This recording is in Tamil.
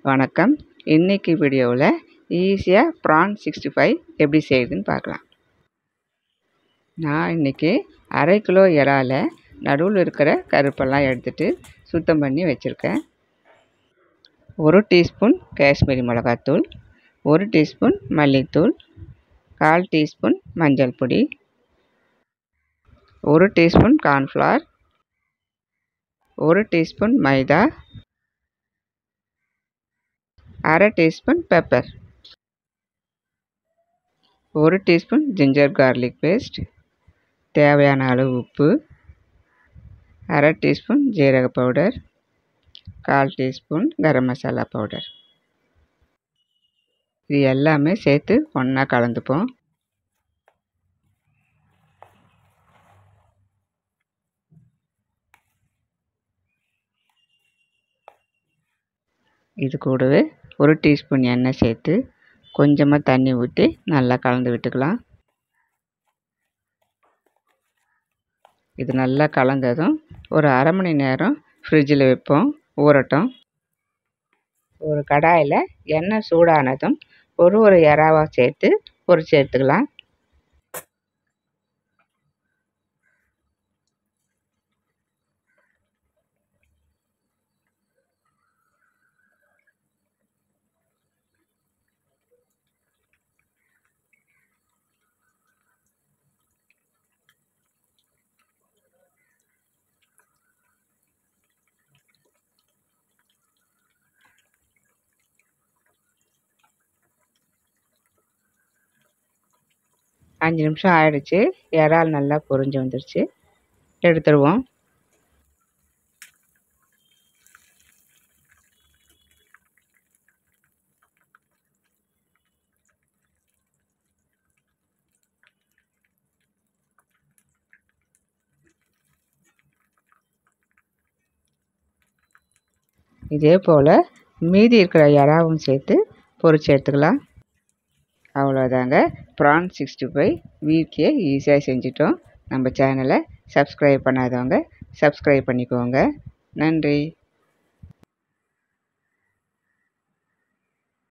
வணக்கம் இன்றைக்கி வீடியோவில் ஈஸியாக ப்ரான் சிக்ஸ்டி ஃபைவ் எப்படி செய்யுதுன்னு பார்க்கலாம் நான் இன்றைக்கி அரை கிலோ இறால நடுவில் இருக்கிற கருப்பெல்லாம் எடுத்துட்டு சுத்தம் பண்ணி வச்சுருக்கேன் ஒரு டீஸ்பூன் காஷ்மீரி மிளகாத்தூள் ஒரு டீஸ்பூன் மல்லித்தூள் கால் டீஸ்பூன் மஞ்சள் பொடி ஒரு டீஸ்பூன் கார்ன்ஃப்ளவர் ஒரு டீஸ்பூன் மைதா அரை டீஸ்பூன் பெப்பர் ஒரு டீஸ்பூன் ஜிஞ்சர் கார்லிக் பேஸ்ட் தேவையான அளவு உப்பு அரை டீஸ்பூன் ஜீரக பவுடர் கால் டீஸ்பூன் கரம் மசாலா பவுடர் இது எல்லாமே சேர்த்து ஒன்றா கலந்துப்போம் இது கூடவே ஒரு டீஸ்பூன் எண்ணெய் சேர்த்து கொஞ்சமாக தண்ணி ஊற்றி நல்லா கலந்து விட்டுக்கலாம் இது நல்லா கலந்ததும் ஒரு அரை மணி நேரம் ஃப்ரிட்ஜில் வைப்போம் ஊறட்டும் ஒரு கடாயில் எண்ணெய் சூடானதும் ஒரு ஒரு இறாவாக சேர்த்து பொரிச்சு எடுத்துக்கலாம் அஞ்சு நிமிஷம் ஆயிடுச்சு இறால் நல்லா பொரிஞ்சு வந்துடுச்சு எடுத்துருவோம் இதே போல் மீதி இருக்கிற இறாவும் சேர்த்து பொரிச்சு எடுத்துக்கலாம் அவ்வளோதாங்க ப்ரான் சிக்ஸ்டி ஃபைவ் வீட்லேயே ஈஸியாக செஞ்சிட்டோம் நம்ம சேனலை சப்ஸ்கிரைப் பண்ணாதவங்க சப்ஸ்கிரைப் பண்ணிக்கோங்க நன்றி